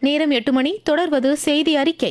நேரம் எட்டு மணி தொடர்வது செய்தி அறிக்கை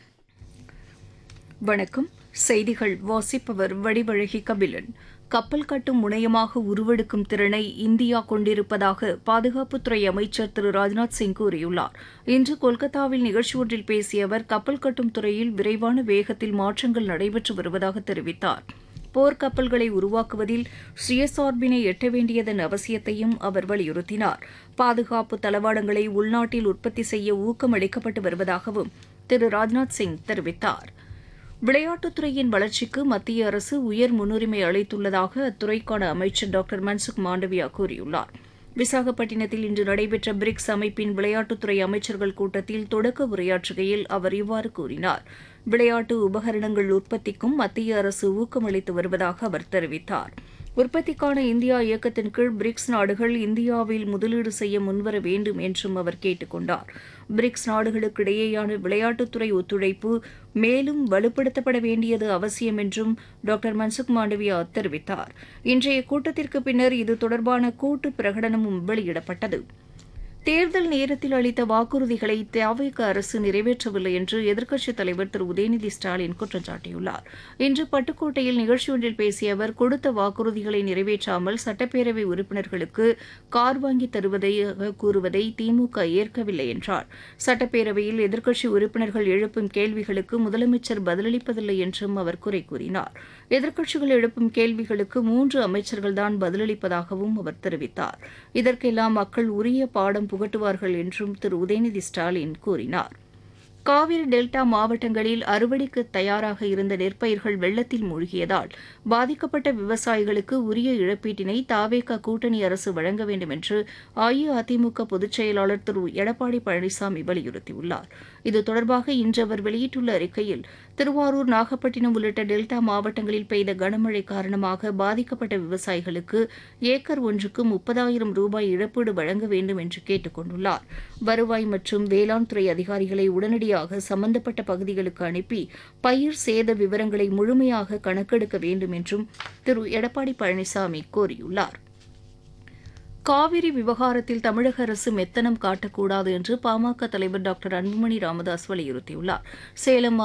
வணக்கம் செய்திகள் வாசிப்பவர் வடிவழகி கபிலன் கப்பல் கட்டும் முனையமாக உருவெடுக்கும் திறனை இந்தியா கொண்டிருப்பதாக பாதுகாப்புத்துறை அமைச்சர் திரு ராஜ்நாத் சிங் கூறியுள்ளார் இன்று கொல்கத்தாவில் நிகழ்ச்சி ஒன்றில் பேசிய அவர் கப்பல் கட்டும் துறையில் விரைவான வேகத்தில் மாற்றங்கள் நடைபெற்று வருவதாக தெரிவித்தார் போர்க்கப்பல்களை உருவாக்குவதில் சுயசார்பினை எட்ட வேண்டியதன் அவசியத்தையும் அவர் வலியுறுத்தினார் பாதுகாப்பு தளவாடங்களை உள்நாட்டில் உற்பத்தி செய்ய ஊக்கம் அளிக்கப்பட்டு வருவதாகவும் திரு ராஜ்நாத் சிங் தெரிவித்தார் விளையாட்டுத்துறையின் வளர்ச்சிக்கு மத்திய அரசு உயர் முன்னுரிமை அளித்துள்ளதாக அத்துறைக்கான அமைச்சர் டாக்டர் மன்சுக் மாண்டவியா கூறியுள்ளார் விசாகப்பட்டினத்தில் இன்று நடைபெற்ற பிரிக்ஸ் அமைப்பின் விளையாட்டுத்துறை அமைச்சர்கள் கூட்டத்தில் தொடக்க உரையாற்றுகையில் அவர் இவ்வாறு கூறினார் விளையாட்டு உபகரணங்கள் உற்பத்திக்கும் மத்திய அரசு ஊக்கமளித்து வருவதாக அவர் தெரிவித்தார் உற்பத்திக்கான இந்தியா இயக்கத்தின் கீழ் பிரிக்ஸ் நாடுகள் இந்தியாவில் முதலீடு செய்ய முன்வர வேண்டும் என்றும் அவர் கேட்டுக் கொண்டார் பிரிக்ஸ் நாடுகளுக்கு இடையேயான விளையாட்டுத்துறை ஒத்துழைப்பு மேலும் வலுப்படுத்தப்பட வேண்டியது அவசியம் என்றும் டாக்டர் மன்சுக் மாண்டவியா தெரிவித்தார் இன்றைய கூட்டத்திற்கு பின்னர் இது தொடர்பான கூட்டு பிரகடனமும் வெளியிடப்பட்டது தேர்தல் நேரத்தில் அளித்த வாக்குறுதிகளை தவிக அரசு நிறைவேற்றவில்லை என்று எதிர்க்கட்சித் தலைவர் திரு உதயநிதி ஸ்டாலின் குற்றம் சாட்டியுள்ளார் இன்று பட்டுக்கோட்டையில் நிகழ்ச்சி ஒன்றில் பேசிய அவர் கொடுத்த வாக்குறுதிகளை நிறைவேற்றாமல் சட்டப்பேரவை உறுப்பினர்களுக்கு கார் வாங்கி தருவதாக கூறுவதை திமுக ஏற்கவில்லை என்றார் சட்டப்பேரவையில் எதிர்க்கட்சி உறுப்பினர்கள் எழுப்பும் கேள்விகளுக்கு முதலமைச்சர் பதிலளிப்பதில்லை என்றும் அவர் குறை கூறினார் எதிர்க்கட்சிகள் எழுப்பும் கேள்விகளுக்கு மூன்று அமைச்சர்கள்தான் பதிலளிப்பதாகவும் அவர் தெரிவித்தார் இதற்கெல்லாம் மக்கள் உரிய பாடம் புகட்டுவார்கள் என்றும் திரு உதயநிதி ஸ்டாலின் கூறினார் காவிரி டெல்டா மாவட்டங்களில் அறுவடைக்கு தயாராக இருந்த நெற்பயிர்கள் வெள்ளத்தில் மூழ்கியதால் பாதிக்கப்பட்ட விவசாயிகளுக்கு உரிய இழப்பீட்டினை தாவேக கூட்டணி அரசு வழங்க வேண்டும் என்று அஇஅதிமுக பொதுச் செயலாளர் திரு எடப்பாடி பழனிசாமி வலியுறுத்தியுள்ளார் இது தொடர்பாக இன்று அவர் வெளியிட்டுள்ள அறிக்கையில் திருவாரூர் நாகப்பட்டினம் உள்ளிட்ட டெல்டா மாவட்டங்களில் பெய்த கனமழை காரணமாக பாதிக்கப்பட்ட விவசாயிகளுக்கு ஏக்கர் ஒன்றுக்கு முப்பதாயிரம் ரூபாய் இழப்பீடு வழங்க வேண்டும் என்று கேட்டுக் கொண்டுள்ளார் வருவாய் மற்றும் வேளாண் துறை அதிகாரிகளை உடனடியாக சம்பந்தப்பட்ட பகுதிகளுக்கு அனுப்பி பயிர் சேத விவரங்களை முழுமையாக கணக்கெடுக்க வேண்டும் என்றும் திரு எடப்பாடி பழனிசாமி கோரியுள்ளார் காவிரி விவகாரத்தில் தமிழக அரசு மெத்தனம் காட்டக்கூடாது என்று பாமக தலைவர் டாக்டர் அன்புமணி ராமதாஸ் வலியுறுத்தியுள்ளார் சேலம்